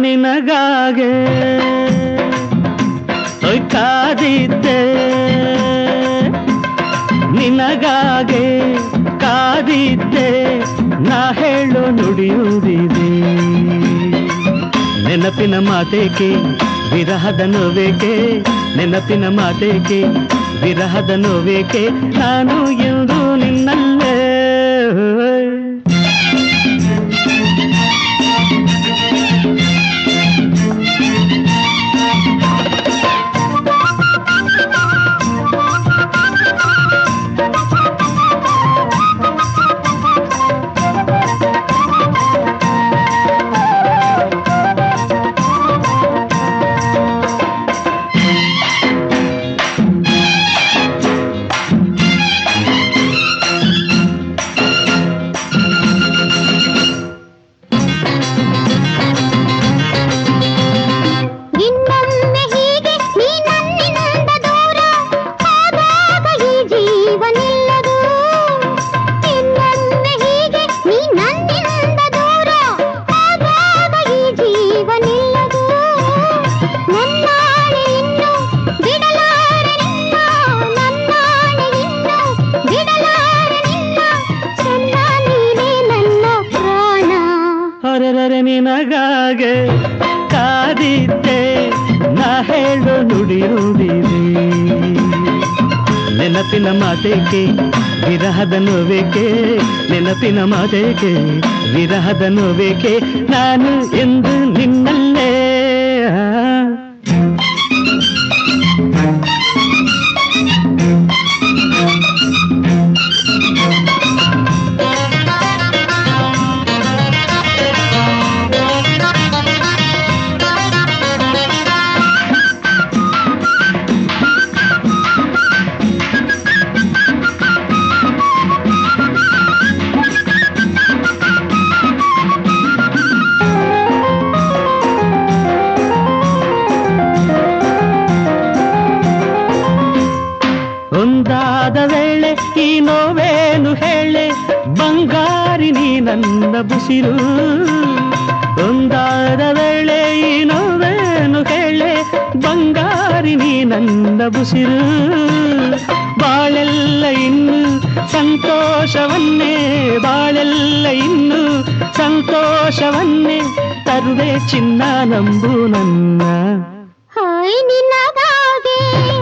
ನಿನಗಾಗೆ ಹೊಯ್ ಕಾದಿದ್ದೆ ನಿನಗಾಗೆ ಕಾದಿದ್ದೆ ನಾ ಹೇಳೋ ನುಡಿಯುವುದಿದೆ ನೆನಪಿನ ಮಾತೇಕೆ ವಿರಹದ ನೋವೇಕೆ ನೆನಪಿನ ಮಾತೇಕೆ ವಿರಹದ ನೋವೇಕೆ ನಾನು ಎಂದು ನಿನ್ನಲ್ಲೇ ಇನ್ನೊಮ್ಮೆ ಹೀಗೆ ನೀ ನನ್ನಿಂದ ದೂರ ಆದಾಗ ಈ ಜೀವ ನಿಲ್ಲದು ಇನ್ನೊಮ್ಮೆ ಹೀಗೆ ನೀ ನನ್ನಿಂದ ದೂರ ಆದಾಗ ಈ ಜೀವ ನಿಲ್ಲದು ನನ್ನಾಳೆ ಇನ್ನು ಬಿಡಲಾರೆ ನಿನ್ನ ನನ್ನಾಳೆ ಇನ್ನು ಬಿಡಲಾರೆ ನಿನ್ನ ಚೆನ್ನ ನೀನೇ ನನ್ನ ಪ್ರಾಣ ಹೊರರೆ ನಿನಗಾಗೆ ಕಾದಿದ್ದೆ ನಾ ಹೇಳೋ ನುಡಿಯುವುದಿದೆ ನೆನಪಿನ ಮಾತೇಕೆ ವಿರಹದ ನೋವೇಕೆ ನೆನಪಿನ ಮಾತೇಕೆ ವಿರಹದ ನೋವೇಕೆ ನಾನು ಎಂದು ನಿನ್ನಲ್ಲೇ ಒಂದಾದ ವೇಳೆ ಈ ನೋವೇನು ಹೇಳೆ ಬಂಗಾರಿ ನೀ ನನ್ನ ಬುಸಿರು ಒಂದಾದ ವೇಳೆ ಈ ನೋವೇನು ಹೇಳೆ ಬಂಗಾರಿ ನೀ ನನ್ನ ಬುಸಿರು ಬಾಳೆಲ್ಲ ಇನ್ನು ಸಂತೋಷವನ್ನೇ ಬಾಳೆಲ್ಲ ಇನ್ನು ಸಂತೋಷವನ್ನೇ ತರುವೆ ಚಿನ್ನ ನಂಬು ನನ್ನ ಹಾಯ್ ನಿನ್ನಗಾಗೆ